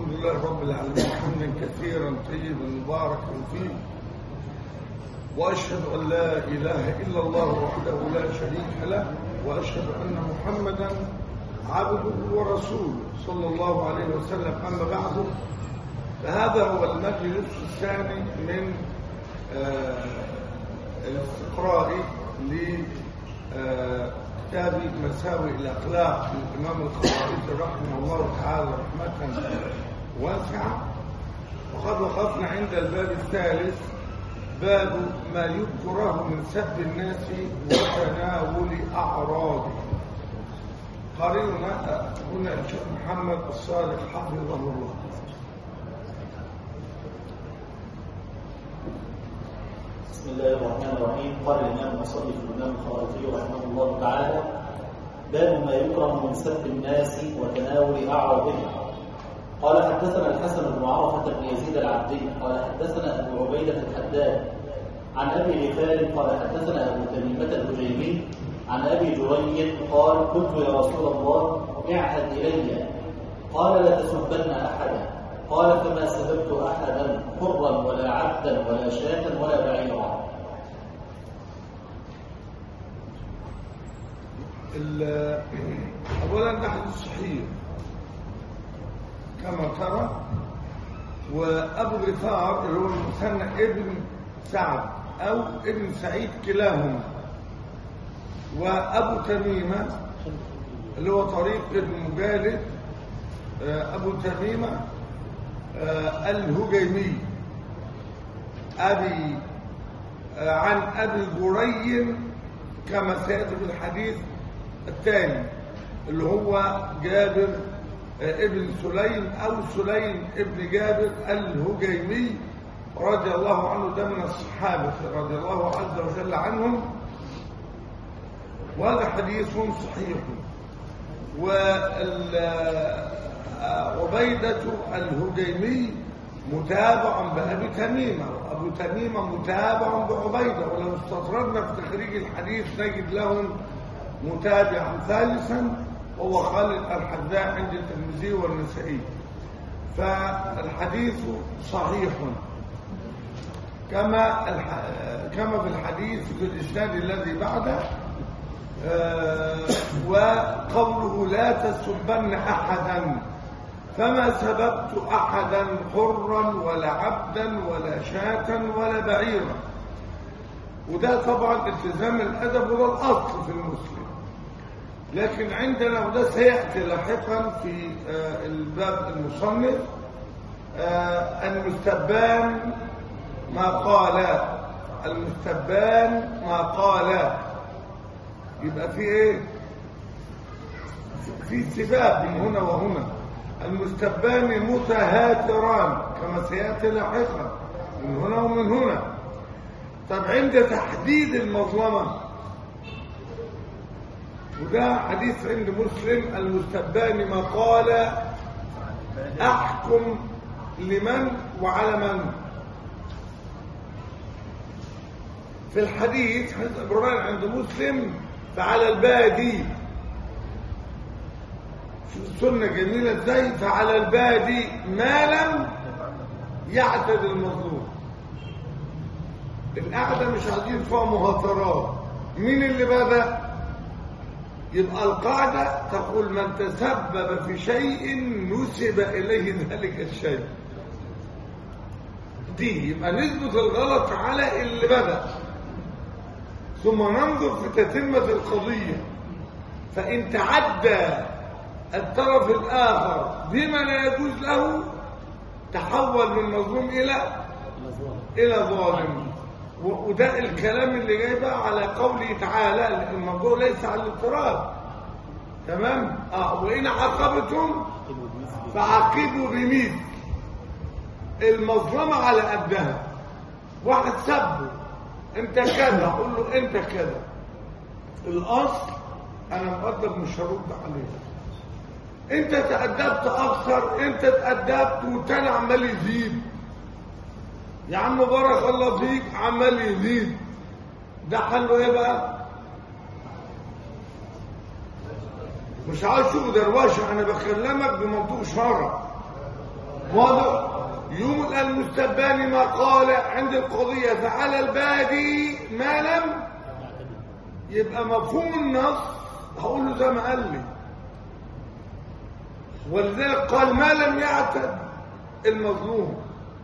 الحمد لله رب العالمين حمدا كثيرا طيبا مباركا فيه واشهد ان لا اله الا الله وحده لا شريك له واشهد ان محمدا عبده ورسوله صلى الله عليه وسلم اما بعد فهذا هو المجلس الثاني من آه الاستقراء لكتاب مساوئ الاخلاق للامام الخطابي رحمه الله تعالى رحمه واسعه وقد وقفنا عند الباب الثالث باب ما يكره من سب الناس وتناول اعراضهم قرينا هنا الشيخ محمد الصالح حفظه الله بسم الله الرحمن الرحيم قال الإمام المصنف الإمام الخرافي رحمه الله تعالى باب ما يكره من سب الناس وتناول أعراضهم قال حدثنا الحسن بن عرفة بن يزيد العبدي قال حدثنا أبو عبيدة الحداد عن أبي غفار قال حدثنا أبو تميمة الهجيمي عن أبي جريج قال قلت يا رسول الله اعهد إلي قال لا تسبن أحدا قال فما سببت أحدا حرا ولا عبدا ولا شاة ولا بعيرا اولا احد صحيح كما ترى وابو غفار اللي هو المثنى ابن سعد او ابن سعيد كلاهما وابو تميمه اللي هو طريق ابن مجالد ابو تميمه الهجيمي ابي عن ابي جري كما سياتي في الحديث الثاني اللي هو جابر ابن سليم او سليم ابن جابر الهجيمي رضي الله عنه ده من الصحابه رضي الله عز وجل عنهم وهذا حديث صحيح وعبيدة الهجيمي متابع بأبي تميمة وأبو تميمة متابع بعبيدة ولو استطردنا في تخريج الحديث نجد لهم متابعا ثالثا وهو خالد الحذاء عند الترمذي والنسائي فالحديث صحيح كما كما في الحديث في الاسناد الذي بعده وقوله لا تسبن احدا فما سببت احدا حرا ولا عبدا ولا شاة ولا بعيرا وده طبعا التزام الادب وده الاصل في المسلم لكن عندنا وده سياتي لاحقا في الباب المصنف المستبان ما قال المستبان ما قال يبقى في ايه في سباب من هنا وهنا المستبان متهاتران كما سياتي لاحقا من هنا ومن هنا طب عند تحديد المظلمه وده حديث عند مسلم المستبان ما قال احكم لمن وعلى من في الحديث حديث ابراهيم عند مسلم فعلى البادي شوف السنة جميلة ازاي فعلى البادي ما لم يعتد المظلوم القعدة مش عايزين فيها مهاترات مين اللي بدأ يبقى القاعدة تقول من تسبب في شيء نسب إليه ذلك الشيء دي يبقى نثبت الغلط على اللي بدأ ثم ننظر في تتمة القضية فإن تعدى الطرف الآخر بما لا يجوز له تحول من مظلوم إلى إلى ظالم وده الكلام اللي جاي بقى على قوله تعالى الموضوع ليس على الاضطراب تمام اه وإن عاقبتم فعاقبوا بمثل المظلمة على قدها واحد سبه انت كذا قول له انت كذا الاصل انا مقدر مش هرد عليه انت تأدبت اكثر انت تأدبت والتاني عمال يزيد يا عم بارك الله فيك عمال يزيد ده حله ايه بقى مش عايز اشوف دروشه انا بكلمك بمنطوق شرع واضح يوم المستبان ما قال عند القضية فعلى البادي ما لم يبقى مفهوم النص هقول له زي ما قال لي ولذلك قال ما لم يعتد المظلوم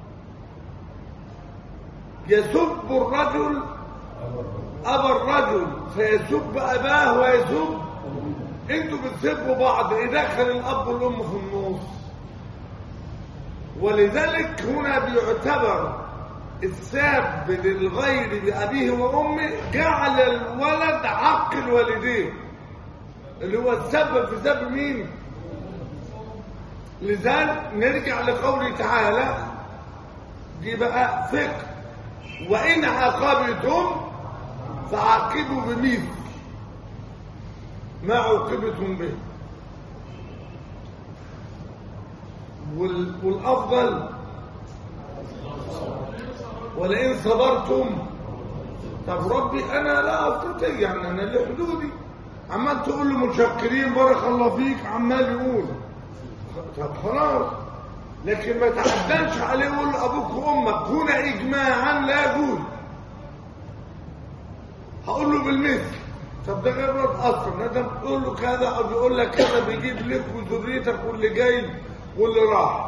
يسب الرجل أبا الرجل فيسب أباه ويسب انتوا بتسبوا بعض ايه دخل الأب والأم في النص ولذلك هنا بيعتبر الساب للغير بأبيه وأمه جعل الولد حق الوالدين اللي هو السبب في سب مين لذلك نرجع لقوله تعالى دي بقى فقه وإن عاقبتم فعاقبوا بمثل ما عوقبتم به وال- والأفضل ولئن صبرتم طب ربي أنا لا أستطيع يعني أنا لي حدودي عمال تقول له متشكرين بارك الله فيك عمال يقول طب خلاص لكن ما تعدلش عليه يقول له أبوك وأمك هنا إجماعا لا يجوز هقول له بالمثل طب ده غير رد اصلا ده بتقول له كذا او بيقول لك كذا بيجيب لك وذريتك واللي جاي واللي راح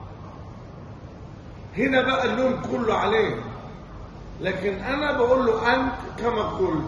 هنا بقى اللوم كله عليه لكن انا بقول له انت كما قلت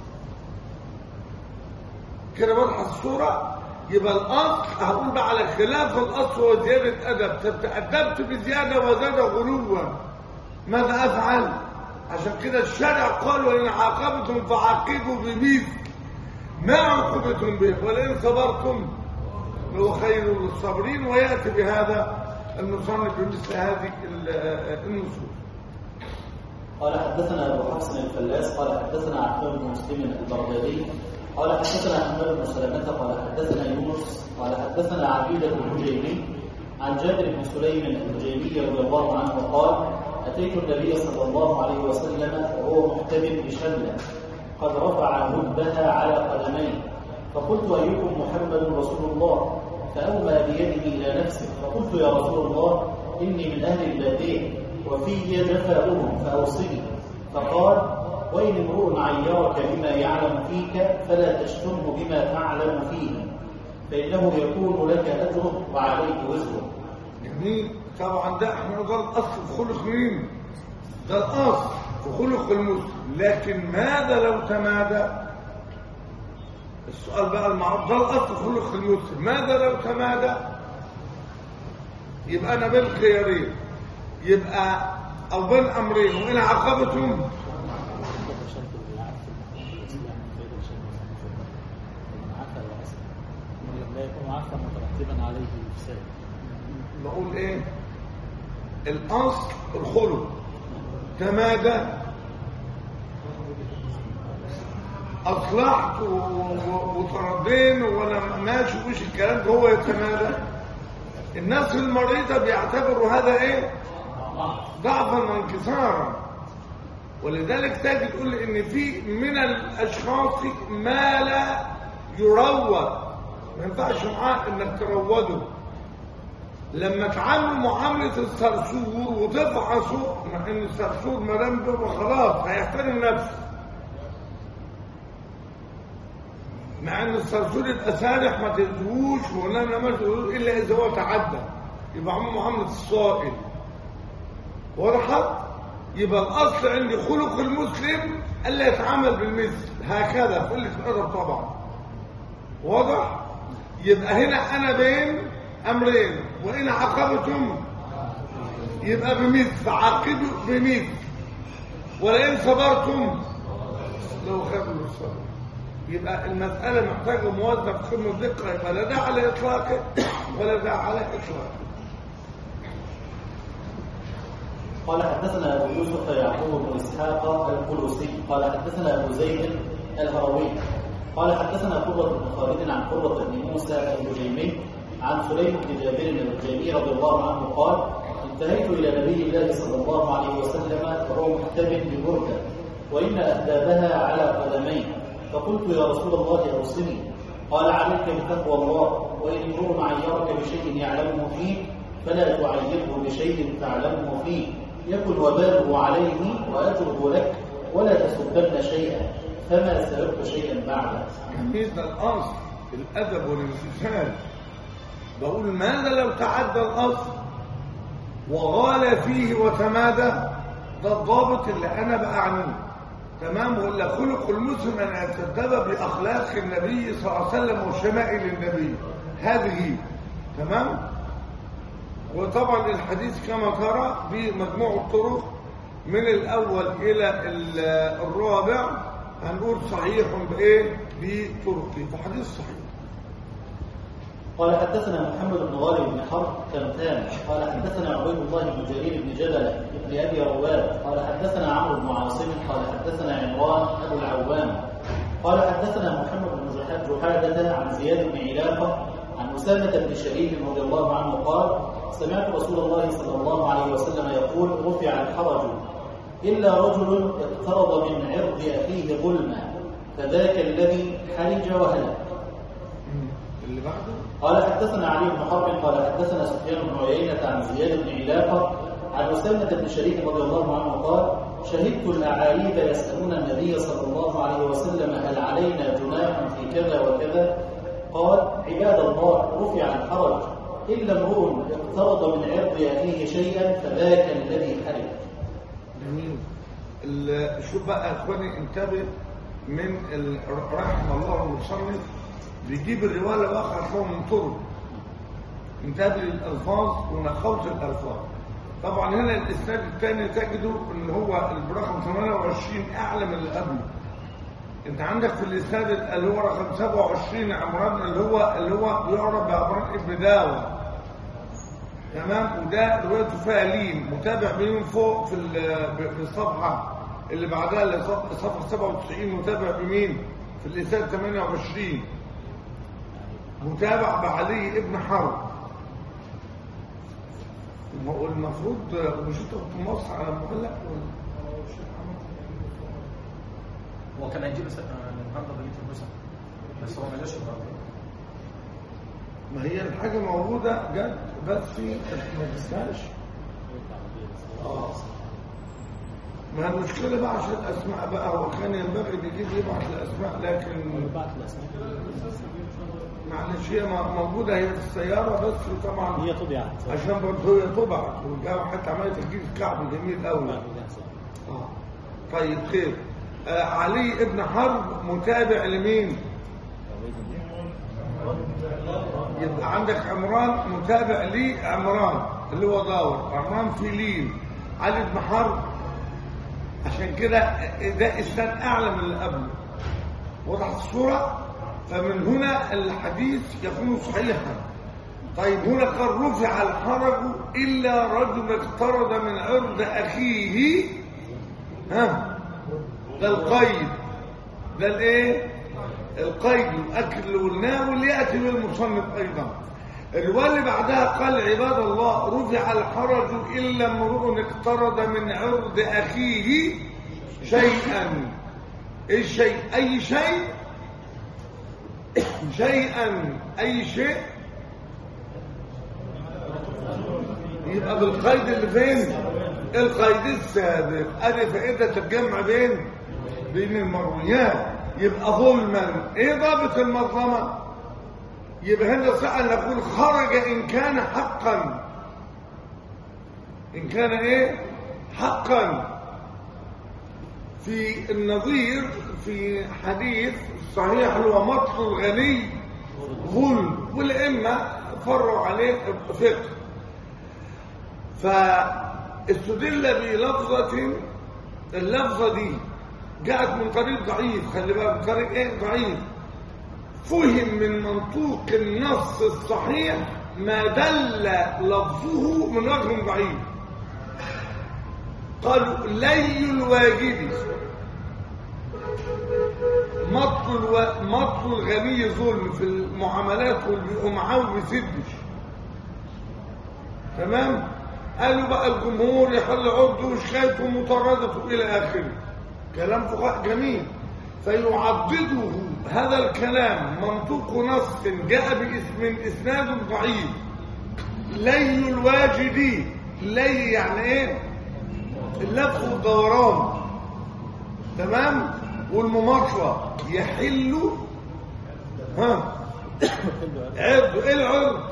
كده بضحك الصوره يبقى الاصل هقول بقى على خلاف الاصل هو زياده ادب طب تادبت بزياده وزاد غلوا ماذا افعل عشان كده الشرع قال وإن عاقبتم فعاقبوا بمثل ما عوقبتم به ولئن صبرتم هو خير للصابرين ويأتي بهذا المصنف بمثل هذه ال- النصوص قال حدثنا ابو حفص الفلاس قال حدثنا عفان بن مسلم البغدادي قال حدثنا حماد بن سلمة قال حدثنا يونس قال حدثنا عبيدة الهجيمي عن جابر بن سليم الهجيمي رضي الله عنه قال اتيت النبي صلى الله عليه وسلم وهو محتمل بشمله قد رفع هدبها على قدميه فقلت ايكم محمد رسول الله فاومى بيده الى نفسه فقلت يا رسول الله اني من اهل الباديه وفي جفاؤهم فأوصني فقال وإن امرؤ عيرك بما يعلم فيك فلا تشتمه بما تعلم فيه فإنه يكون لك أجره وعليك وزره جميل طبعا ده احنا ده الاصل في خلق مين ده الاصل في خلق المسلم لكن ماذا لو تمادى السؤال بقى المعروف ده الاصل في خلق المسلم ماذا لو تمادى يبقى انا بين خيارين يبقى او بين امرين وان عاقبتم لا يكون عفوا مترتبا عليه الافساد نقول ايه الاصل الخلق تمادى اصلحت و- و- وترضين وانا ماشي وش الكلام ده هو يتمادى الناس المريضه بيعتبروا هذا ايه ضعفا وانكسارا ولذلك تجد تقول ان في من الاشخاص ما لا يروض ما ينفعش معاه انك تروضه لما تعامل معاملة الصرصور وتفحصه مع ان الصرصور ما دام بيبقى خلاص هيحترم نفسه مع ان الصرصور يبقى سارح ما تدهوش ولا انا ما تدهوش الا اذا هو تعدى يبقى عامل معاملة الصائل وضحت يبقى الاصل عندي خلق المسلم الا يتعامل بالمثل هكذا قلة الادب طبعا واضح يبقى هنا انا بين امرين وان عاقبتم يبقى بمثل فعاقبوا بمثل ولئن صبرتم لو خير للصبر يبقى المسألة محتاجة موظف قمة دقة يبقى لا ده على إطلاقه ولا ده على إطلاقه قال حدثنا ابو يوسف يعقوب بن اسحاق البلوسي قال حدثنا ابو زيد الهروي قال حدثنا قرة بن خالد عن قرة بن موسى الهجيمي عن سليم بن جابر الهجيمي رضي الله عنه قال انتهيت الى نبي الله صلى الله عليه وسلم وهو محتمل ببرده وان اهدابها على قدميه فقلت يا رسول الله اوصني قال عليك بتقوى الله وان امرؤ عيرك بشيء يعلمه فيك فلا تعيره بشيء تعلمه فيه يكن وباله عليه وأجره لك ولا تسبن شيئا فما سببت شيئا بعده جميل ده الأصل الأدب والامتثال بقول ماذا لو تعدى الأصل وغال فيه وتمادى ده الضابط اللي أنا بأعنيه تمام ولا خلق المسلم أن يتدب بأخلاق النبي صلى الله عليه وسلم وشمائل النبي هذه تمام وطبعا الحديث كما ترى بمجموع الطرق من الأول إلى ال- الرابع هنقول صحيح بإيه بطرقه فحديث صحيح قال حدثنا محمد بن غالب بن حرب كمتان قال حدثنا عبيد الله بن جرير بن جبلة بن ابي رواد قال حدثنا عمرو بن عاصم قال حدثنا عمران ابو العوام قال حدثنا محمد بن جحا- جحادة عن زياد بن علاقة عن أسامة بن شريك رضي الله عنه قال سمعت رسول الله صلى الله عليه وسلم يقول رفع الحرج إلا رجل اقترض من عرض أخيه ظلما فذاك الذي حرج وهلك اللي بعده قال حدثنا علي بن حرب قال حدثنا سفيان بن عيينة عن زياد بن علاقة عن أسامة بن شريك رضي الله عنه قال شهدت الأعاريب يسألون النبي صلى الله عليه وسلم هل علينا جناح في كذا وكذا قال عباد الله رفع الحرج إلا امرؤ اقترض من عرض أخيه شيئا فذاك الذي حرج جميل ال- شوف بقى يا اخواني انتبه من ال- رحم الله المصنف بيجيب الروايه بقى هتلاقوا من طرق انتبه للالفاظ ونخوت الالفاظ طبعا هنا الاسناد الثاني تجده ان هو الرقم 28 اعلى من اللي قبله انت عندك في الاسناد اللي هو رقم 27 عمران اللي هو اللي هو بيعرف بعمران ابن داوود تمام وده روايته فيها لين متابع بمين فوق في ال- في الصفحه اللي بعدها اللي صف- صفحه 97 متابع بمين في الاسناد 28 متابع بعلي ابن حرب هو المفروض مش انت كنت مصر على المعلق ولا هو كان هيجيب س- آه، النهارده بقيه النسخ بس هو ما جاش النهارده ما هي الحاجه موجوده جت بس ما جبتهاش ما هي المشكله بقى عشان الاسماء بقى هو كان ينبغي بيجيب يبعت الاسماء لكن بعت الاسماء معلش هي م- موجوده هي في السياره بس طبعا هي طبعت عشان برضه هي طبعت والجو حتى عملت تجيب كعب جميل قوي بعد جاهزة. آه. طيب خير آه علي ابن حرب متابع لمين عبيد الله. يبقى عندك عمران متابع ليه عمران اللي هو داور عمران في لين علي بن حرب عشان كده ده اسناد اعلى من اللي قبله وضحت الصوره فمن هنا الحديث يكون صحيحا طيب هنا قال رفع الحرج الا رجل اقترض من عرض اخيه ها ده القيد ده الايه القيد الاكل والناول ياتي بالمصنف ايضا الروايه اللي بعدها قال عباد الله رفع الحرج الا امرؤ اقترض من عرض اخيه شيئا ايه الشيء اي شيء شيئا اي شيء يبقى بالقيد اللي فين القيد السابق ادي فائده الجمع بين بين المرويات يبقى ظلما ايه ضابط المظلمه يبقى هنا سأل نقول خرج ان كان حقا ان كان ايه حقا في النظير في حديث صحيح اللي هو مطل الغني ظلم والائمه فروا عليه فقه فاستدل بلفظة اللفظة دي جاءت من طريق ضعيف خلي بالك من طريق ايه ضعيف فهم من منطوق النص الصحيح ما دل لفظه من وجه ضعيف قالوا لي الواجب مطل الو... مطل الغني ظلم في المعاملات واللي معاه ما بيسدش تمام قالوا بقى الجمهور يحل عرضه وشكايته ومطاردته الى اخره كلام فقهاء جميل فيعضده هذا الكلام منطوق نص جاء باسم اسناد ضعيف لي الواجد لي يعني ايه اللف والدوران تمام والمماطله يحل ها عرض ايه العرض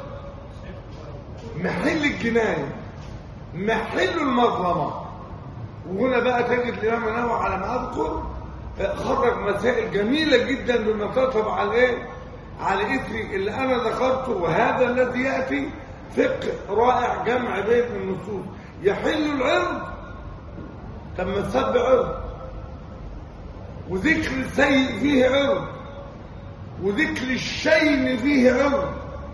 محل الجنايه محل المظلمه وهنا بقى تجد الامام النووي على ما اذكر آه، خرج مسائل جميله جدا بما ترتب على ايه على اثر اللي انا ذكرته وهذا الذي ياتي فقه رائع جمع بين النصوص يحل العرض لما السب عرض وذكر السيء فيه عرض وذكر الشين فيه عرض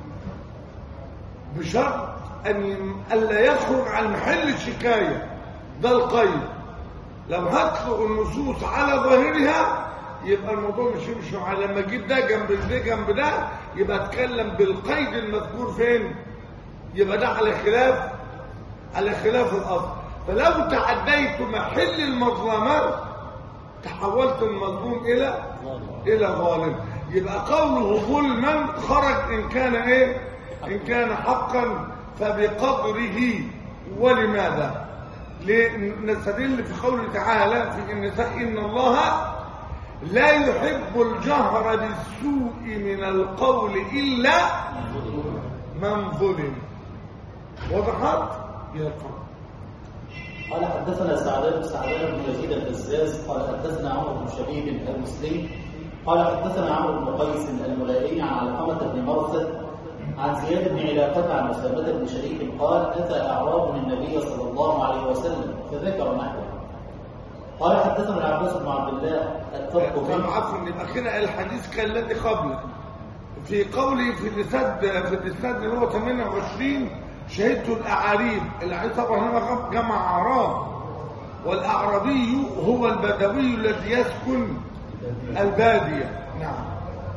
بشرط ان الا يخرج عن محل الشكايه ده القيد لو هطلق النصوص على ظاهرها يبقى الموضوع مش يمشي على لما اجيب ده جنب ده جنب ده يبقى اتكلم بالقيد المذكور فين يبقى ده على خلاف على خلاف الاصل فلو تعديت محل المظلمات تحولت المظلوم الى الى ظالم يبقى قوله ظلما خرج ان كان ايه ان كان حقا فبقدره ولماذا لنستدل في قوله تعالى في النساء ان الله لا يحب الجهر بالسوء من القول الا من ظلم وضحت يقرأ قال حدثنا سعدان سعدان بن يزيد البزاز قال حدثنا عمرو بن شبيب المسلم قال حدثنا عمرو بن قيس الملائي عن علقمة بن مرثد عن زياد بن علاقة عن أسامة بن شريك قال أتى أعراب النبي صلى الله عليه وسلم فذكر نحوه قال حدثنا العباس بن عبد الله التركي كان عفوا يبقى كده الحديث كان الذي قبله في قولي في الاسناد في الاسناد اللي هو 28 شهدت الاعاريب الاعاريب طبعا هنا جمع اعراب والاعرابي هو البدوي الذي يسكن الباديه نعم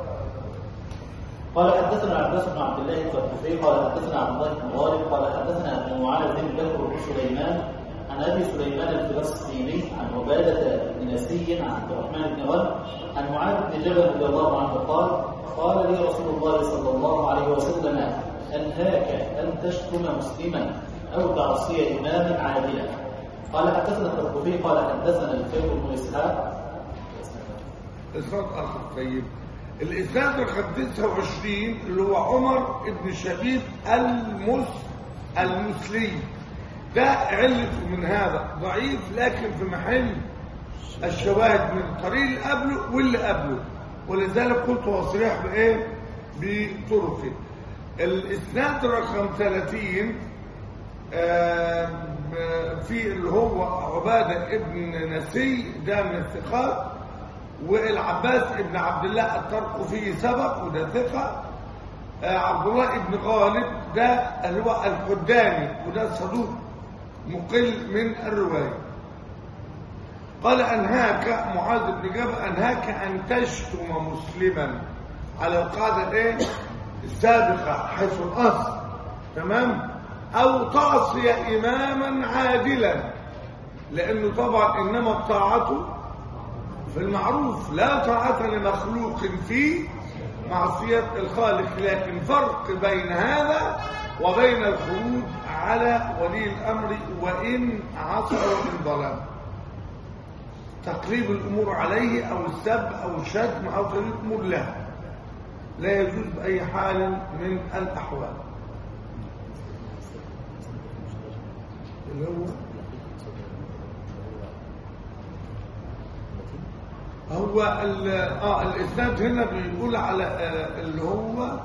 قال حدثنا العباس بن عبد الله التركي قال حدثنا عبد الله بن غالب قال حدثنا ابن معاذ بن بكر بن سليمان عن ابي سليمان الفلسطيني عن عباده بن نسي عن عبد الرحمن بن غنم عن معاذ بن جبل رضي الله عنه قال قال لي رسول الله صلى الله عليه وسلم انهاك ان تشتم مسلما او تعصي اماما عادلا قال حدثنا التركي قال حدثنا الفيل بن اسحاق اسناد اخر طيب الاسناد ال 25 اللي هو عمر بن شبيب المس المسلي ده علته من هذا ضعيف لكن في محل الشواهد من الطريق اللي قبله واللي قبله ولذلك قلت هو صريح بايه بطرقه الاسناد رقم 30 آه، في اللي هو عباده ابن نسي ده من الثقات والعباس ابن عبد الله الترقفي سبق وده ثقه آه، عبد الله ابن غالب ده اللي هو الحداني وده صدوق مقل من الروايه قال انهاك معاذ بن جبل انهاك ان تشتم مسلما على القاعده الايه السابقه حيث الاصل تمام او تعصي اماما عادلا لانه طبعا انما الطاعه في المعروف لا طاعه لمخلوق في معصيه الخالق لكن فرق بين هذا وبين الخروج على ولي الامر وان عصى وان ظلم تقليب الامور عليه او السب او الشتم او تقليب الامور له لا يجوز باي حال من الاحوال اللي هو هو ال- اه الاسناد هنا بيقول على آه اللي هو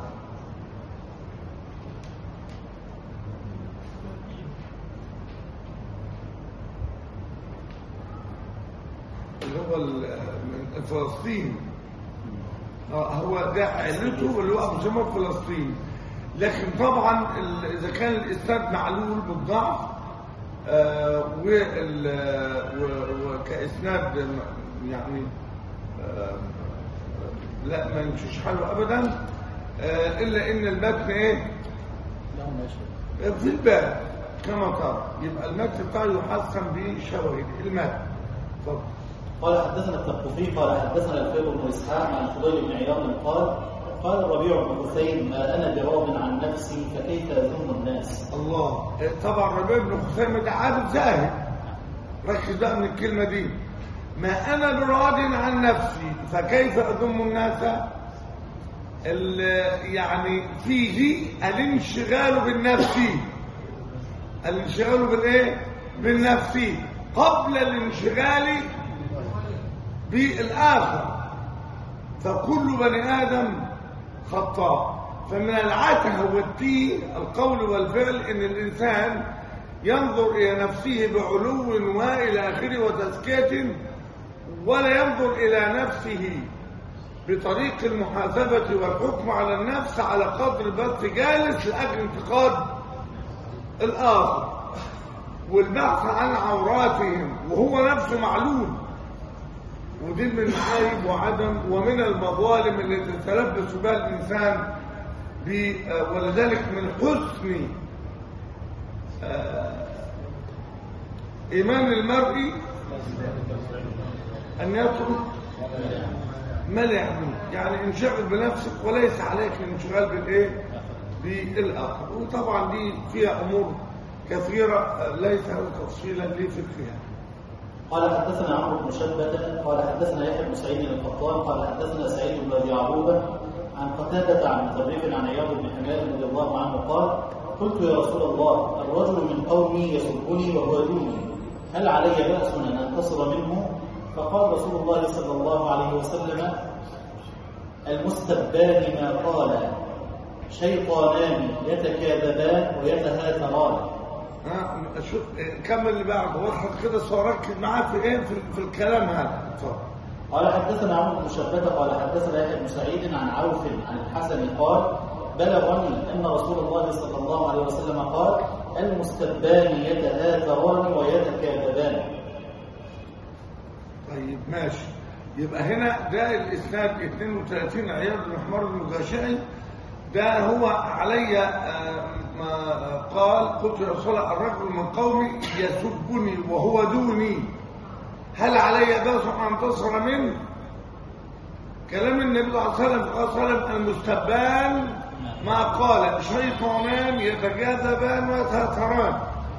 اللي هو ال- من فلسطين آه هو ده علته اللي هو ابو جمال فلسطين لكن طبعا ال- اذا كان الاسناد معلول بالضعف آه وال- و- وكاسناد م- يعني آه لا ما يمشيش حاله ابدا آه الا ان المتن ايه له ما يشهد في الباب كما ترى يبقى المتن بتاعه يحسن بشواهد المتن اتفضل قال حدثنا التقفي قال حدثنا الفيض بن اسحاق عن فضيل بن عياض قال قال الربيع بن حسين ما انا براض عن نفسي فكيف اذم الناس الناس الله إيه، طبعا ربيع بن خثيمة ده عابد زاهد ركز بقى من الكلمة دي ما أنا براض عن نفسي فكيف أذم الناس ال- يعني فيه الانشغال بالنفس الانشغال بالايه بالنفس قبل الانشغال بالآخر فكل بني آدم خطاء فمن العته والتيه القول والفعل ان الانسان ينظر الى نفسه بعلو والى اخره وتزكيه ولا ينظر الى نفسه بطريق المحاسبه والحكم على النفس على قدر بس جالس لاجل انتقاد الاخر والبحث عن عوراتهم وهو نفسه معلوم ودي من المعايب وعدم ومن المظالم التي يتلبس بها الانسان ب- آه، ولذلك من حسن آه، ايمان المرء ان يترك ما لا يعنيه يعني انشغل بنفسك وليس عليك الانشغال بالايه بالاخر وطبعا دي فيها امور كثيره آه، ليس هذا تفصيلا لفقهها قال حدثنا عمرو بن شبة قال حدثنا يحيى بن سعيد القطان قال حدثنا سعيد بن ابي عروبه عن قتادة عن مطرف عن عياض بن حماد رضي الله عنه قال قلت يا رسول الله الرجل من قومي يسبني وهو دوني هل علي بأس ان انتصر منه فقال رسول الله صلى الله عليه وسلم المستبان ما قال شيطانان يتكاذبان ويتهاتران ها شوف إيه، كمل اللي بعده واضحك كده ركز معاه في ايه في, في الكلام هذا اتفضل قال حدثنا عمرو بن شبابة قال حدثنا يحيى بن سعيد عن عوف عن الحسن قال بلغني ان رسول الله صلى الله عليه وسلم قال المستبان يتآثران ويتكاذبان طيب ماشي يبقى هنا ده الاسناد 32 عياض بن حمار المجاشعي ده هو علي آه، ما قال قلت يا رسول الله الرجل من قومي يسبني وهو دوني هل علي باس ان انتصر منه كلام النبي صلى الله عليه وسلم قال صلى الله عليه وسلم المستبان ما قال شيطانان يتجاذبان ويتهاتران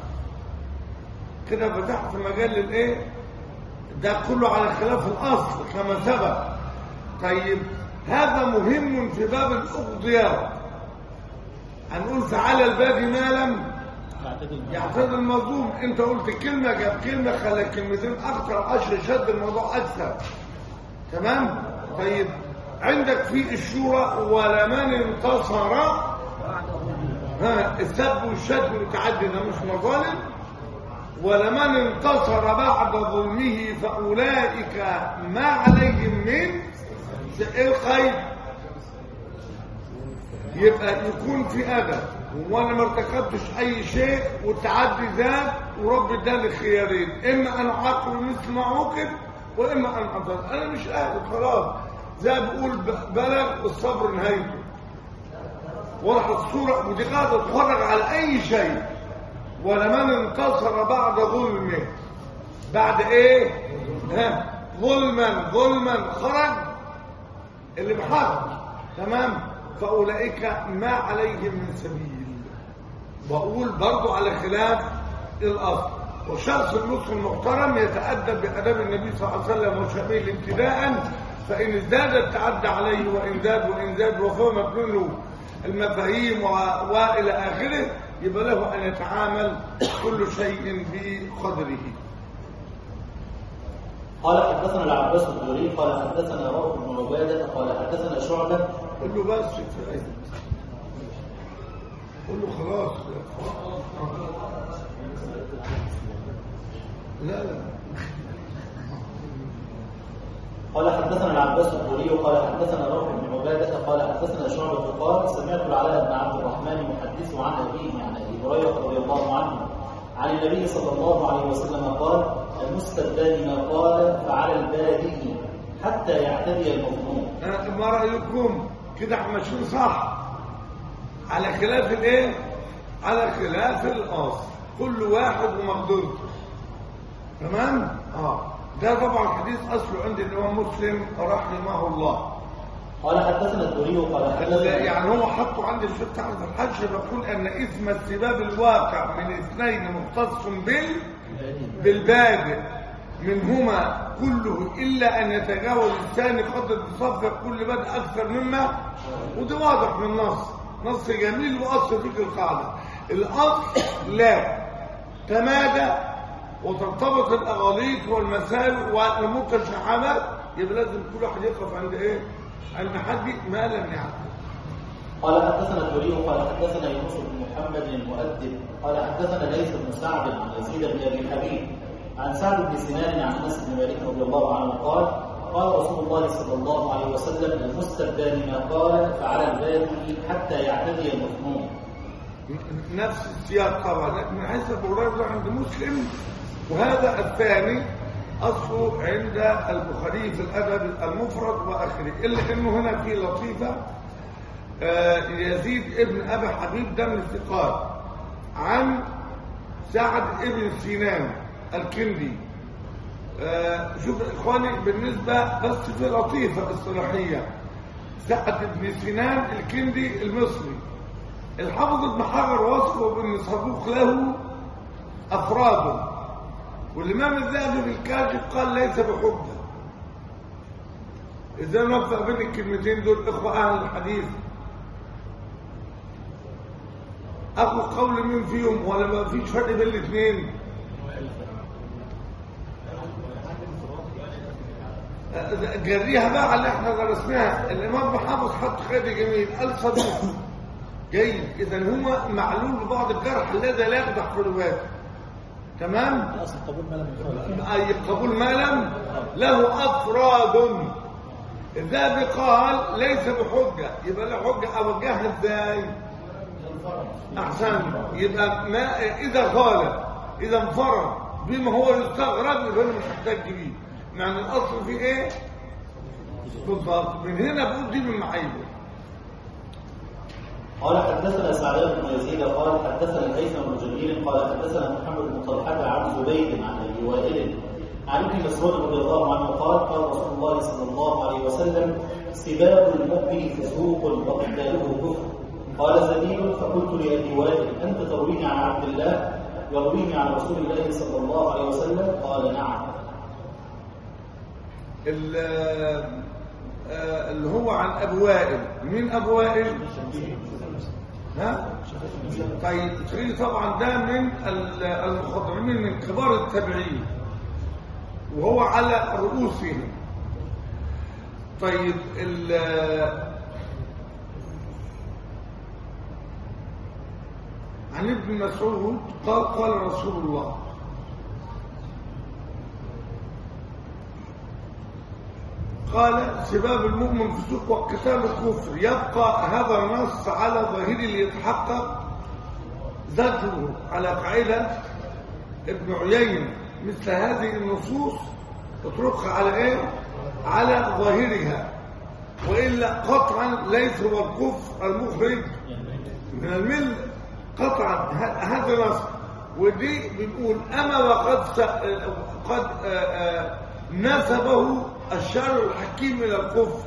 كده فتحت مجال الايه ده كله على خلاف الاصل كما سبق طيب هذا مهم في باب الاقضيات هنقول تعالى الباقي ما لم يعتاد المظلوم انت قلت كلمه جاب كلمه خلى كلمتين اكتر عشر شد الموضوع اكثر تمام طيب عندك في الشورى ولمن انتصر ها السب والشد متعدد ده مش مظالم ولمن انتصر بعد ظلمه فاولئك ما عليهم من الخير يبقى يكون في ادب وانا ما ارتكبتش اي شيء والتعدي ذات ورب اداني خيارين اما ان اعاقب مثل ما عوقب واما ان اضل انا مش قادر خلاص زي ما بقول ب- بلغ الصبر نهايته وراح الصوره ودي قاعده تتفرج على اي شيء ولمن انتصر بعد ظلمه بعد ايه ها ظلما ظلما خرج اللي بحق تمام فاولئك ما عليهم من سبيل بقول برضو على خلاف الاصل وشخص النص المحترم يتأدب بأداب النبي صلى الله عليه وسلم وشبيه ابتداء فإن ازداد تعدى عليه وإن زاد وإن زاد وهو مبنون له المفاهيم و... وإلى آخره يبقى له أن يتعامل كل شيء بقدره قال حدثنا العباس الدوري قال حدثنا روح بن عبادة قال حدثنا شعبة قل له بس كفاية قل له خلاص لا لا قال حدثنا العباس الدوري قال حدثنا روح بن عبادة قال حدثنا شعبة قال سمعت العلاء بن عبد الرحمن محدث عن أبيه عن أبي هريرة رضي الله عنه عن النبي صلى الله عليه وسلم قال المستبدل ما قال فعلى البادئ حتى يعتدي المظلوم أنا ما رأيكم كده احنا ماشيين صح على خلاف الايه على خلاف الاصل كل واحد ومقدورته تمام اه ده طبعا حديث اصله عند الامام مسلم رحمه الله قال حدثنا الدوري قال ال- حدثنا يعني هو حطه عند الشيخ تعرف الحج بيقول ان اسم السباب الواقع من اثنين مختص بال بالبادئ منهما كله الا ان يتجاوز الثاني قدر تصفى كل بدء اكثر مما وده واضح من النص نص جميل واصل فيك القاعده الاصل لا تمادى وترتبط الاغاليط والمسائل والامور كالشحامات يبقى لازم كل واحد يقف عند ايه عند حد ما لم يعلم قال حدثنا الدوري قال حدثنا يونس بن محمد المؤدب قال حدثنا ليث بن سعد عن يزيد بن ابي الحبيب عن سعد بن سنان عن انس بن مالك رضي الله عنه قال قال رسول الله صلى الله عليه وسلم المستبدان ما قال فعلى البادي حتى يعتدي المفهوم نفس السياق طبعا لكن من حيث ابو هريره عند مسلم وهذا الثاني اصله عند البخاري في الادب المفرد واخره الا انه هنا في لطيفه آه، يزيد ابن ابي حبيب ده من الثقات عن سعد ابن سنان الكندي آه، شوف يا اخواني بالنسبه بس في لطيفه اصطلاحيه سعد بن سنان الكندي المصري الحافظ ابن حجر وصفه بان صدوق له افراد والامام الذهبي في الكاشف قال ليس بحجه ازاي نوفق بين الكلمتين دول اخوه اهل الحديث اخو قول مين فيهم ولا ما فيش فرق بين الاثنين جريها بقى على اللي احنا درسناها الامام ابن حافظ حط خير جميل قال صدوق جيد اذا هو معلول ببعض الجرح الذي لا يقدح في روايته تمام اصل قبول ما لم يفعل اي قبول ما لم له افراد الذهبي قال ليس بحجه يبقى له حجه اوجهها ازاي احسن يبقى ما اذا قال اذا انفرد بما هو يستغرب يبقى انا مش محتاج بيه يعني الاصل في ايه بالضبط من هنا بقول دي من معايبه قال حدثنا سعدان بن يزيد قال حدثنا الهيثم بن جميل قال حدثنا محمد بن طلحه عن زبيد عن ابي وائل عن ابن مسعود رضي الله عنه قال قال رسول الله صلى الله عليه وسلم سباب المؤمن فسوق وقتاله كفر قال زميل فقلت لابي وائل انت ترويني عن عبد الله يرويني عن رسول الله صلى الله عليه وسلم قال نعم ال- آه، اللي هو عن ابو وائل مين ابو وائل ها طيب تخيل طبعا ده من ال- المخضرمين من كبار التابعين وهو على رؤوسهم طيب ال- عن ابن مسعود قال قال رسول الله قال سباب المؤمن فسوق وقتال الكفر يبقى هذا النص على ظاهره ليتحقق ذكره على قاعدة ابن عيينة مثل هذه النصوص اتركها على ايه على ظاهرها وإلا قطعا ليس هو الكفر المخرج من المل قطعا ه- هذا نص ودي بنقول اما وقد س- قد آه، آه، نسبه الشرع الحكيم الى الكفر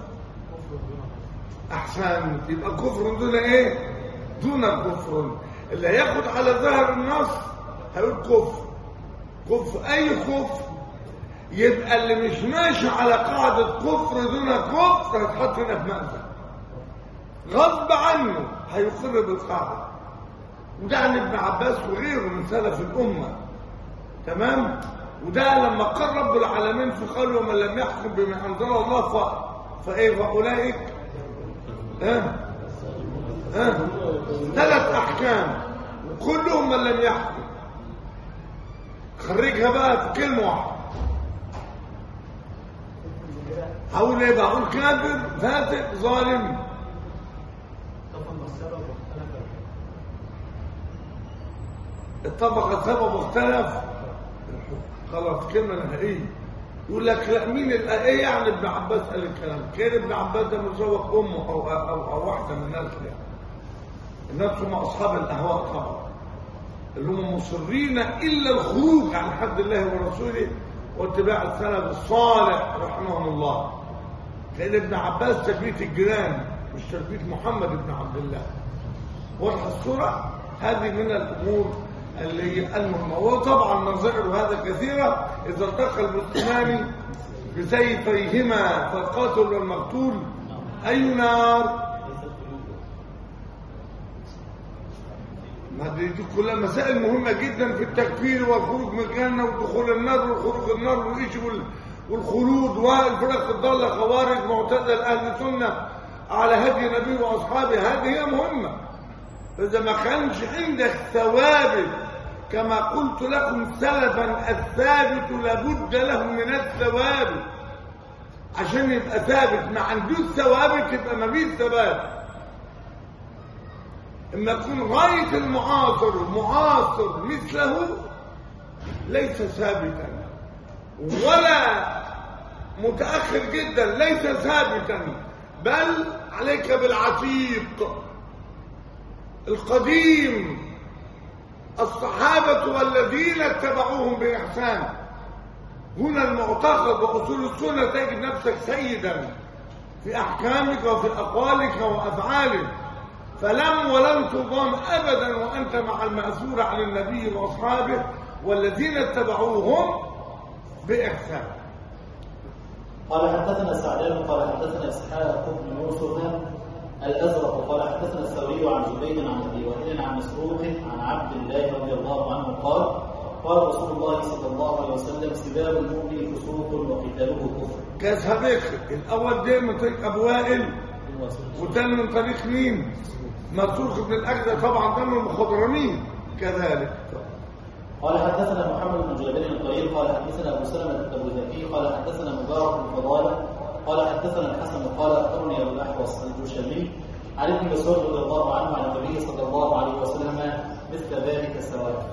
احسن يبقى كفر دون ايه دون كفر اللي هياخد على ظهر النص هيقول كفر كفر اي كفر يبقى اللي مش ماشي على قاعدة كفر دون كفر هيتحط هنا في مأزق غصب عنه هيقر بالقاعدة وده عن ابن عباس وغيره من سلف الأمة تمام وده لما قال رب العالمين في قوله ومن لم يحكم بما أنزل الله ف... فإيه فأولئك ها ها ثلاث أحكام وكلهم من لم يحكم خرجها بقى في كلمة واحدة هقول ايه بقول كافر فاسق ظالم اتفق السبب واختلف خلاص كلمة نهائية يقول لك لا مين ال- ايه يعني ابن عباس قال الكلام كان ابن عباس ده مزوج امه او او او واحده من الناس يعني الناس هم اصحاب الاهواء طبعا اللي هم مصرين الا الخروج عن حد الله ورسوله واتباع السلف الصالح رحمهم الله لأن ابن عباس تربية الجيران مش تربية محمد بن عبد الله واضح الصورة هذه من الأمور اللي هي المهمة وطبعا نظائر هذا كثيرة إذا التقى المسلمان بسيفيهما فالقاتل والمقتول أي نار ما دي, دي كلها مسائل مهمة جدا في التكفير والخروج من الجنة ودخول النار وخروج النار والإيش وال- والخلود والفرق الضالة خوارج معتدل أهل سنة على هدي النبي وأصحابه هذه هي مهمة إذا ما كانش عندك ثوابت كما قلت لكم سلفا الثابت لابد له من الثوابت عشان يبقى ثابت ما عندوش ثوابت يبقى ما فيش ثبات اما يكون غايه المعاصر معاصر مثله ليس ثابتا ولا متاخر جدا ليس ثابتا بل عليك بالعتيق القديم الصحابه والذين اتبعوهم باحسان هنا المعتقد واصول السنه تجد نفسك سيدا في احكامك وفي اقوالك وافعالك فلم ولن تضام ابدا وانت مع الماثور عن النبي واصحابه والذين اتبعوهم باحسان قال حدثنا سعدان قال حدثنا اسحاق بن يوسف الازرق قال حدثنا الثوري عن زبيد عن ابي وائل عن مسروق عن عبد الله رضي الله عنه قال قال رسول الله صلى الله عليه وسلم سباب المؤمن فسوق وقتاله كفر كسبك الاول ده من طريق ابو وائل والثاني من طريق مين مسروق بن الاجدى طبعا ده من المخضرمين كذلك قال حدثنا محمد بن جابر الطويل قال حدثنا ابو سلمه التبوذكي قال حدثنا مبارك بن فضاله قال حدثنا الحسن قال اخبرني ابو الاحوص الجشمي عن ابن مسعود رضي الله عنه عن النبي صلى الله عليه وسلم مثل ذلك سواء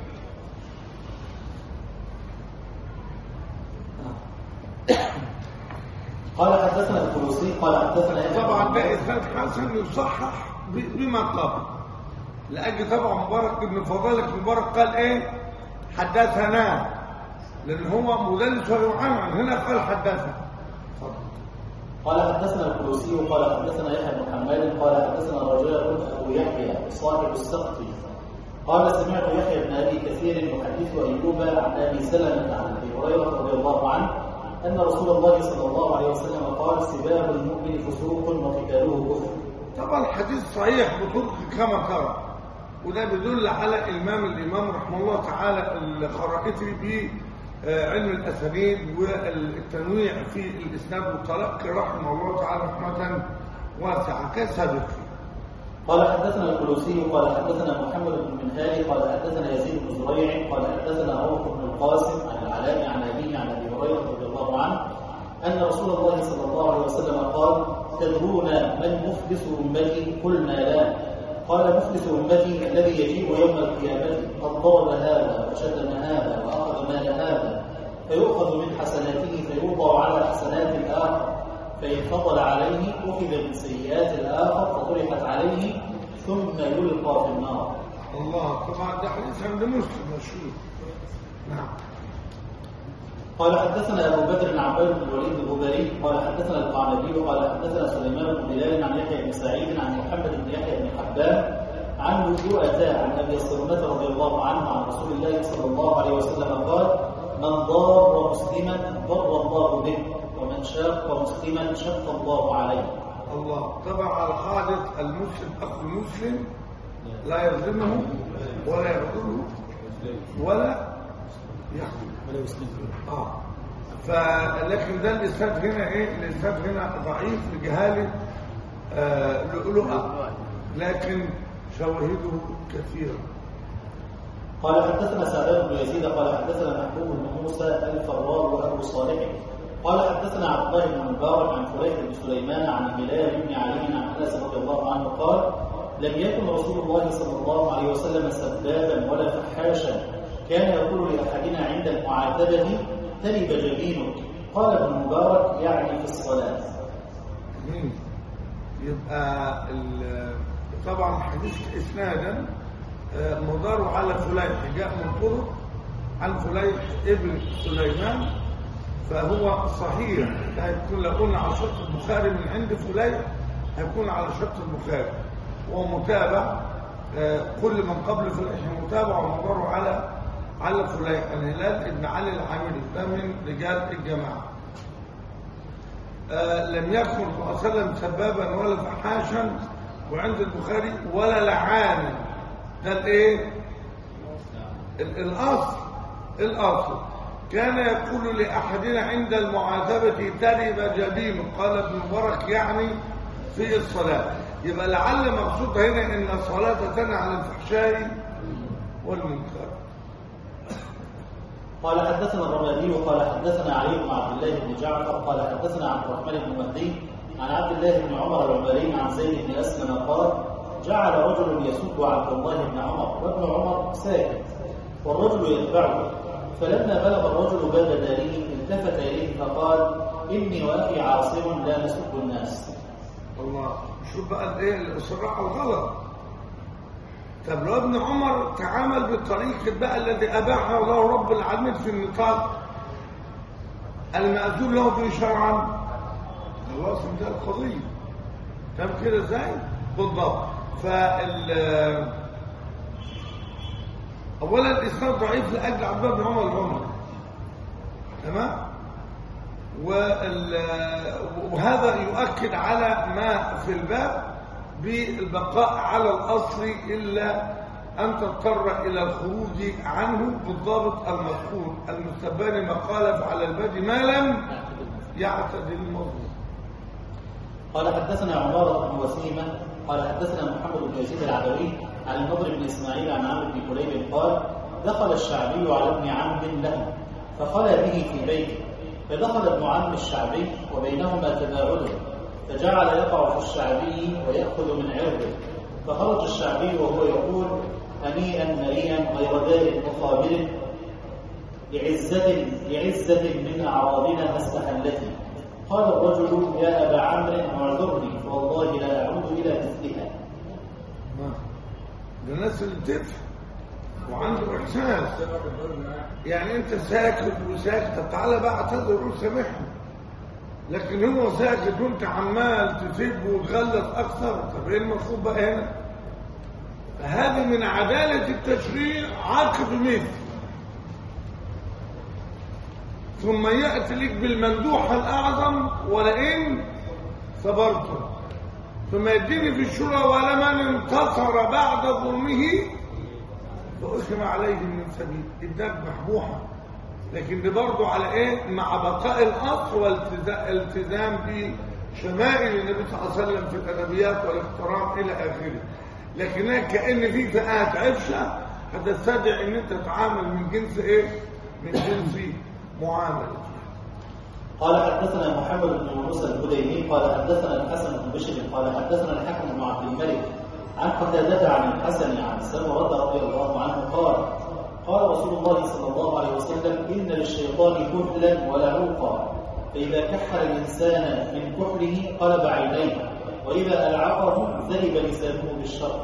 قال حدثنا الفلوسي قال حدثنا يحيى بن طبعا ده عمار. اسناد حسن يصحح ب- بما قبل لاجل طبعا مبارك بن فضالك مبارك قال ايه حدثنا لان هو مدلس ويعنعن هنا قال حدثنا اتفضل. قال حدثنا الفلوسي قال حدثنا يحيى بن حماد قال حدثنا رجاء ابو يحيى صاحب السقطي قال سمعت يحيى بن ابي كثير يحدث ايوب عن ابي سلمه عن ابي هريره رضي الله عنه ان رسول الله صلى الله عليه وسلم قال سباب المؤمن فسوق وقتاله كفر طبعا الحديث صحيح بطرق كما ترى وده بيدل على المام الامام رحمه الله تعالى الخرائطي بعلم الاسانيد والتنويع في الاسناد والتلقي رحمه الله تعالى رحمه واسعه كسبق قال حدثنا الفلوسي قال حدثنا محمد بن منهال قال حدثنا يزيد بن زريع قال حدثنا عوف بن القاسم عن العلاء عن ابيه عن ابي هريره رضي الله عنه ان رسول الله صلى الله عليه وسلم قال تدرون من مفلس امتي قلنا لا قال مفلس امتي الذي يجيء يوم القيامه قد ضرب هذا وشتم هذا واخذ مال هذا فيؤخذ من حسناته فيوضع على حسنات الاخر فإن فضل عليه أخذ من سيئات الآخر فطرحت عليه ثم يلقى في النار الله طبعا ده حديث عند مسلم مشهور نعم قال حدثنا أبو بكر بن عباد بن الوليد الغبري قال حدثنا القعنبي قال حدثنا سليمان بن بلال عن يحيى بن سعيد عن محمد بن يحيى بن حبان عن وجوءة عن أبي صرمة رضي الله عنه عن رسول الله صلى الله عليه وسلم قال من ضار مسلما ضر الله به ومن شاق مسلما شق الله عليه الله طبعا على قاعدة المسلم أخو المسلم لا يظلمه ولا يقتله ولا يحكم ولا يسلمه اه فلكن ده الاسناد هنا ايه الاسناد هنا ضعيف لجهاله آه لؤلؤه لكن شواهده كثيره قال حدثنا سعدان بن يزيد قال حدثنا محبوب بن موسى الفرار وابو صالح قال حدثنا عبد الله بن مبارك عن فليح بن سليمان عن هلال بن علي عن انس رضي الله عنه قال لم يكن رسول الله صلى الله عليه وسلم سبابا ولا فحاشا كان يقول لاحدنا عند المعاتبه تلب جبينك قال ابن مبارك يعني في الصلاه مين يبقى ال- طبعا الحديث اسنادا آه، مدار على فليح جاء من طرق عن فليح ابن سليمان فهو صحيح هيكون لو قلنا على شرط البخاري من عند فلان هيكون على شرط البخاري ومتابع آه، كل من قبل فلان متابع ومداره على على فلان الهلال ابن علي العامري ده من رجال الجماعه آه، لم يكن صلى الله عليه وسلم سبابا ولا فحاشا وعند البخاري ولا لعانا ده الايه ال- الاصل الاصل كان يقول لاحدنا عند المعاتبه ترب جبينه قال ابن مبارك يعني في الصلاه يبقى لعل مقصود هنا ان الصلاه تنهى عن الفحشاء والمنكر قال حدثنا الرمادي قال حدثنا علي بن عبد الله بن جعفر قال حدثنا عبد الرحمن بن مهدي عن عبد الله بن عمر العمري عن زيد بن اسلم قال جعل رجل يسب عبد الله بن عمر وابن عمر ساكت والرجل يتبعه فلما بلغ الرجل باب داره التفت اليه فقال اني واخي عاصم لا نسب الناس الله شوف بقى الايه الاصرار على الغلط طب لو ابن عمر تعامل بالطريقه بقى الذي اباحه الله رب العالمين في النطاق المأذون له به شرعا خلاص انتهى القضيه تمام كده ازاي بالضبط فال اولا الاسناد ضعيف لاجل عبد الله بن عمر العمر تمام وال- وهذا يؤكد على ما في الباب بالبقاء على الأصل إلا أن تضطر إلى الخروج عنه بالضابط المذكور المستبان ما قال على الباب ما لم يعتدل الموضوع قال حدثنا عمارة بن وسيمة قال حدثنا محمد بن يزيد العدوي عن النضر بن اسماعيل عن عمرو بن كليب قال دخل الشعبي على ابن عم له فخلى به في بيته فدخل ابن عم الشعبي وبينهما تباعد فجعل يقع في الشعبي ويأخذ من عرضه فخرج الشعبي وهو يقول هنيئا مريئا غير ذلك مقابل لعزة لعزة من أعراضنا ما استحلتني قال الرجل يا أبا عمرو اعذرني فوالله لا أعود إلى مثلها ما. ده الناس اللي بتفهم وعنده إحساس يعني أنت ساكت وساكت طب تعالى بقى اعتذر وقول سامحني لكن هو ساكت وأنت عمال تسب وتغلط أكثر طب إيه المفروض بقى هنا؟ فهذه من عدالة التشريع عاقب مثل ثم يأتي لك بالمندوح الأعظم ولئن صبرتم ثم يديني في الشورى ولمن انتصر بعد ظلمه فأثم عليه من سبيل اداك محبوحة لكن دي برضه على ايه مع بقاء الاصل والالتزام بشمائل النبي صلى الله عليه وسلم في الادبيات والاحترام الى اخره لكنها كان في فئات عفشه هتستدعي ان انت تتعامل من جنس ايه من جنس معامله قال حدثنا محمد بن موسى الهديمي قال حدثنا الحسن بن بشر قال حدثنا الحكم بن عبد الملك عن قتادة عن الحسن عن سمرة رضي الله عنه قال قال رسول الله صلى الله عليه وسلم إن للشيطان كحلا ولعوقا فإذا كحل الإنسان من كحله قلب عينيه وإذا ألعقه ذهب لسانه بالشر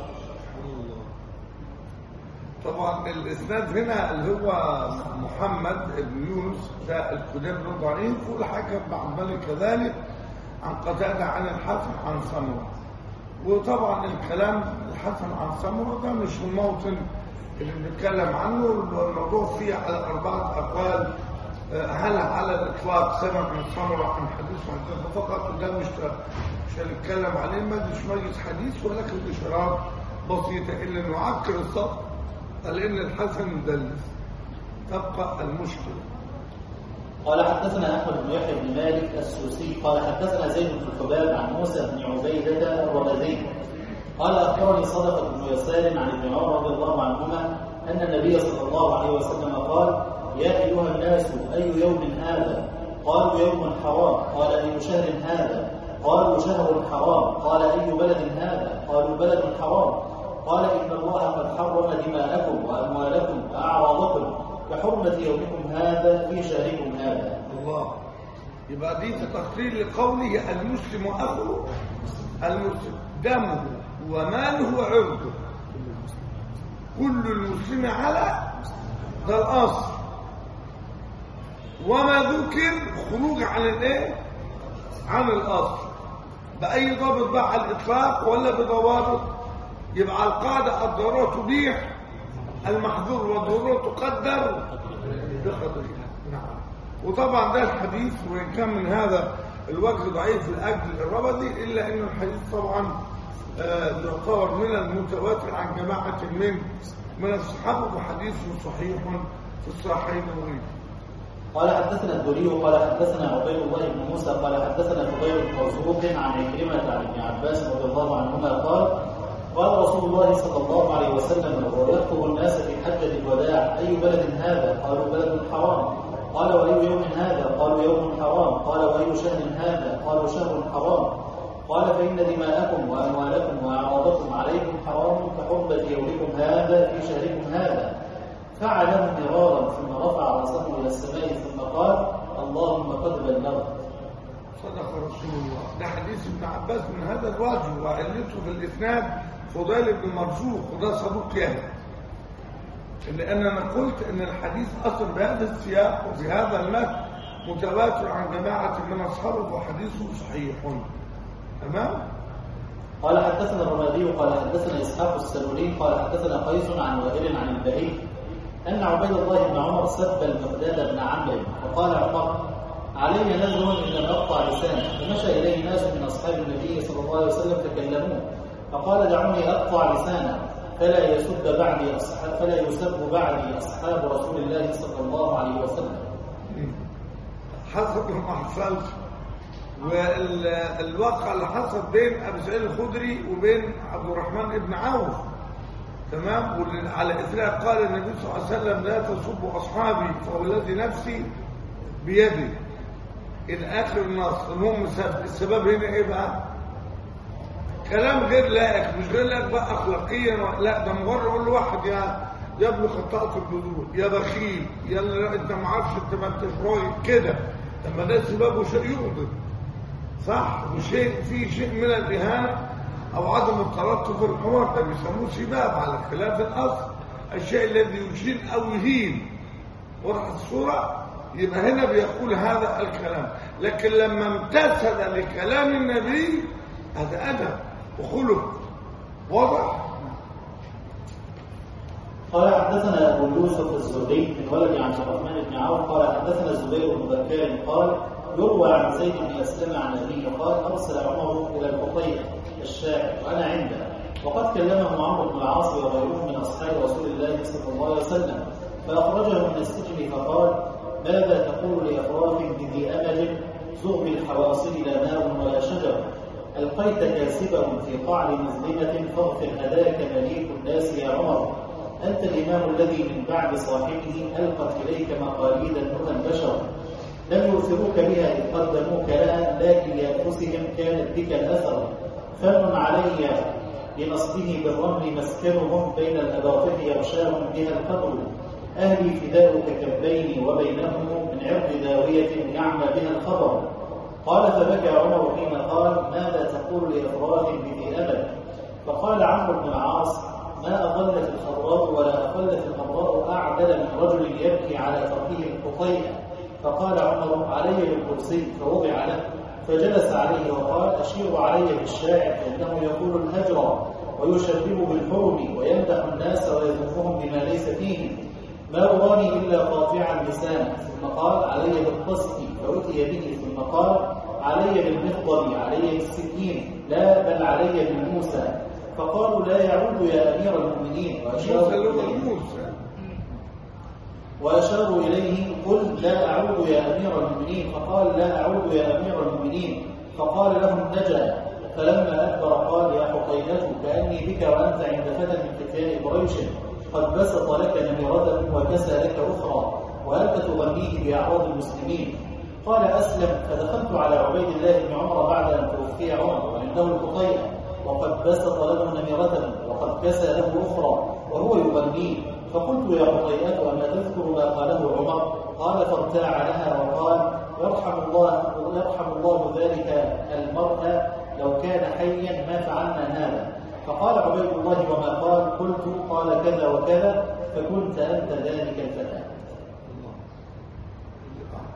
طبعا الاسناد هنا اللي هو محمد بن يونس ده الكتاب له ضعيف والحكم بن عبد الملك كذلك عن قتاده عن الحسن عن سمره وطبعا الكلام الحسن عن سمره ده مش الموطن اللي بنتكلم عنه الموضوع فيه على اربعه اقوال آه، هل على الاطلاق سمع من سمره عن حديث عن كذا فقط وده مش مش هنتكلم عليه مجلس مجلس حديث ولكن اشارات بسيطه الا نعكر الصف لأن الحسن مدلس تبقى المشكلة قال حدثنا احمد بن يحيى بن مالك السوسي قال حدثنا زيد بن الحباب عن موسى بن عبيده الرمزي قال اخبرني صدقه بن يسار عن ابن عمر رضي الله عنهما ان النبي صلى الله عليه وسلم قال يا ايها الناس اي يوم هذا قالوا يوم حرام قال اي شهر هذا قالوا شهر حرام قال اي بلد هذا قالوا بلد حرام قال ان الله قد حرم دماءكم واموالكم واعراضكم كحرمه يومكم هذا في شهركم هذا الله يبقى دي تقرير لقوله المسلم أخو المسلم دمه وماله وعرضه كل المسلم على ده الأصل وما ذكر خروج عن الايه عن الاصل باي ضابط بقى على الاطلاق ولا بضوابط يبقى القاعده الضروره تبيح المحظور والضروره تقدر بقدرها نعم وطبعا ده الحديث وان كان من هذا الوجه ضعيف لاجل الربدي الا ان الحديث طبعا آه، يعتبر من المتواتر عن جماعه من من الصحابه وحديثه صحيح في الصحيحين وغيره قال حدثنا الدوري قال حدثنا عبيد الله بن موسى قال حدثنا فضيل بن مرزوق عن عكرمة عن ابن عباس رضي الله عنهما قال قال رسول الله صلى الله عليه وسلم وهو يخطب الناس في حجة الوداع أي بلد هذا؟ قالوا بلد حرام قال وأي يوم هذا؟ قالوا يوم حرام قال وأي شهر هذا؟ قالوا شهر حرام قال فإن دماءكم وأموالكم وأعراضكم عليكم حرام كحرمة يومكم هذا في شهركم هذا فعله مرارا ثم رفع راسه الى السماء ثم قال اللهم قد بلغت صدق رسول الله ده حديث ابن عباس من هذا الوجه وعلته في الاسناد فضيل بن مرزوق وده صدوق يهدي لان انا قلت ان الحديث اصلا بهذا السياق وبهذا المتن متواتر عن جماعه من اصحابه وحديثه صحيح تمام قال حدثنا الرمادي قال حدثنا اسحاق السلولي قال حدثنا قيس عن وائل عن البهي ان عبيد الله بن عمر سب المقداد بن عمرو فقال عمر علي نذر ان لم اقطع لسانه فمشى اليه ناس من اصحاب النبي صلى الله عليه وسلم فكلموه فقال دعوني اقطع لسانه فلا يسب بعدي اصحاب فلا يسب بعدي اصحاب رسول الله صلى الله عليه وسلم حصل ما حصلش والواقع اللي حصل بين ابو سعيد الخدري وبين عبد الرحمن بن عوف تمام وعلى اثرها قال النبي صلى الله عليه وسلم لا تسبوا اصحابي فوالذي نفسي بيدي الى اخر النص المهم السبب السبب هنا ايه بقى كلام غير لائق مش غير لائق بقى اخلاقيا لا ده مجرد اقول لواحد يا يا ابن خطاط البذور يا بخيل يا اللي انت ما اعرفش انت ما انتش راجل كده طب ما ده سببه شيء يغضب صح وشيء فيه شيء من الاهانه او عدم التلطف الحوار ده بيسموه سباب على خلاف الاصل الشيء الذي يشير او يهين وضحت الصوره يبقى هنا بيقول هذا الكلام لكن لما امتثل لكلام النبي هذا ادب وخلق واضح قال حدثنا ابو يوسف الزهري من ولد عبد الرحمن بن عوف قال حدثنا الزبير بن بكار قال يروى عن زيد بن اسلم عن ابيه قال ارسل عمر الى البطيخ الشاعر وانا عنده وقد كلمه عمرو بن العاص وغيره من اصحاب رسول الله صلى الله عليه وسلم فاخرجه من السجن فقال ماذا تقول لافراح بذي امل زغب الحواصل لا نار ولا شجر القيت كاسبهم في قعر مظلمه فاغفر هداك مليك الناس يا عمر أنت الإمام الذي من بعد صاحبه ألقت إليك مقاليد الهدى البشر لم يؤثروك بها إذ قدموك لها لكن لأنفسهم كانت بك الأثر فمن علي بنصبه بالرمل مسكنهم بين الأباطح يغشاهم بها القبر أهلي فداؤك كبيني وبينهم من عرض داوية يعمى بها الخبر قال فبكى عمر حين قال ماذا تقول لإفراط بذي أمل فقال عمرو بن العاص ما أضلت الخضراء ولا أقلت الخضراء أعدل من رجل يبكي على تركه القطيئة فقال عمر علي بالكرسي فوضع له فجلس عليه وقال أشير علي بالشاعر فإنه يقول الهجر ويشبه بالحرم ويمدح الناس ويذمهم بما ليس فيه ما أراني إلا قاطعا لسانه ثم قال علي بالقسط فأتي به ثم قال علي بالمخضب علي بالسكين لا بل علي بالموسى فقالوا لا يعود يا أمير المؤمنين وأشاروا موسى اللي هو إليه موسى وأشاروا إليه قل لا أعود يا أمير المؤمنين فقال لا أعود يا أمير المؤمنين فقال لهم نجا فلما أدبر قال يا حطينة كأني بك وأنت عند فتى من فتيان قريش قد بسط لك نمرة وكسى لك أخرى وأنت تغنيه بأعراض المسلمين قال أسلم فدخلت على عبيد الله بن عمر بعد أن توفي عمر وعنده الحطيئة وقد بسط له نمرة وقد كسى له أخرى وهو يغنيه فقلت يا حطيئة أما تذكر ما قاله عمر قال فارتاع لها وقال يرحم الله يرحم الله ذلك المرء لو كان حيا ما فعلنا هذا فقال عبيد الله وما قال قلت قال كذا وكذا فكنت أنت ذلك الفتى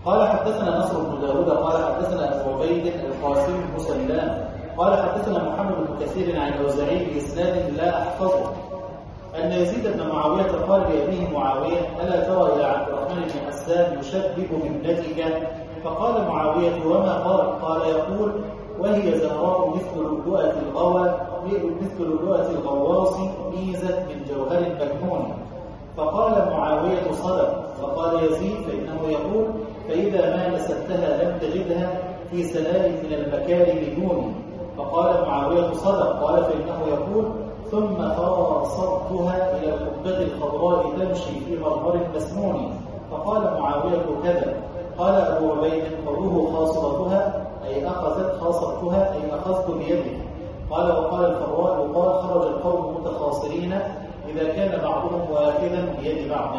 قال حدثنا نصر بن داود قال حدثنا ابو عبيد القاسم بن سلام قال حدثنا محمد بن كثير عن الاوزاعي باسناد لا احفظه ان يزيد بن معاويه قال لابيه معاويه الا ترى الى عبد الرحمن بن حسان يشبب بابنتك فقال معاويه وما قال قال يقول وهي زهراء مثل لؤلؤه الغوى مثل لؤلؤه الغواص ميزت من جوهر مكنون فقال معاويه صدق فقال يزيد فانه يقول فإذا ما نسبتها لم تجدها في سلال من المكارم دوني فقال معاوية صدق قال فإنه يقول ثم فاصرتها إلى القبة الخضراء تمشي في مرمر مسنون فقال معاوية كذا قال أبو عبيد قوله خاصرتها أي أخذت خاصرتها أي أخذت بيده قال وقال الفراء يقال خرج القوم متخاصرين إذا كان بعضهم واخذا بيد بعض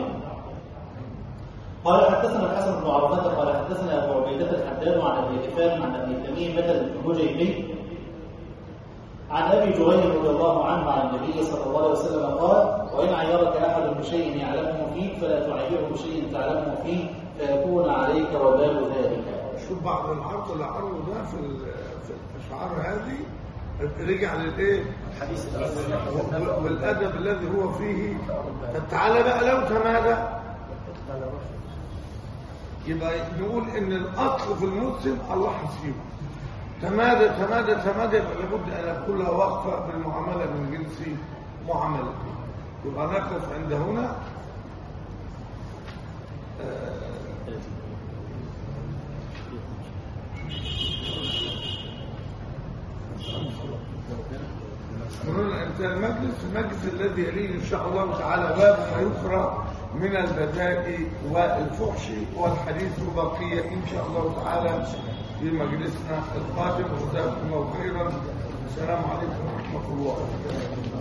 قال حدثنا الحسن بن عرفة قال حدثنا ابو عبيدة الحداد عن ابي غفار عن ابي تميمة الهجيمي عن ابي جريج رضي الله عنه عن النبي صلى الله عليه وسلم قال وان عيرك احد بشيء يعلمه فيك فلا تعيره بشيء تعلمه فيه فيكون عليك وبال ذلك. شوف بعض العرض اللي عرضه ده في ال- في الاشعار هذه رجع للايه؟ الحديث وال- والادب الذي هو فيه طب تعالى بقى لو تمادى يبقى نقول ان الاصل في المسلم الله حسيبه تمادى تمادى تمادى يبقى لابد ان يكون لها وقفه بالمعامله من جنس معامله يبقى نقف عند هنا هنا انتهى المجلس المجلس الذي يليه ان شاء الله تعالى باب ما يقرا من البداء والفحش والحديث بقيه ان شاء الله تعالى في مجلسنا القادم وجزاكم الله خيرا السلام عليكم ورحمه الله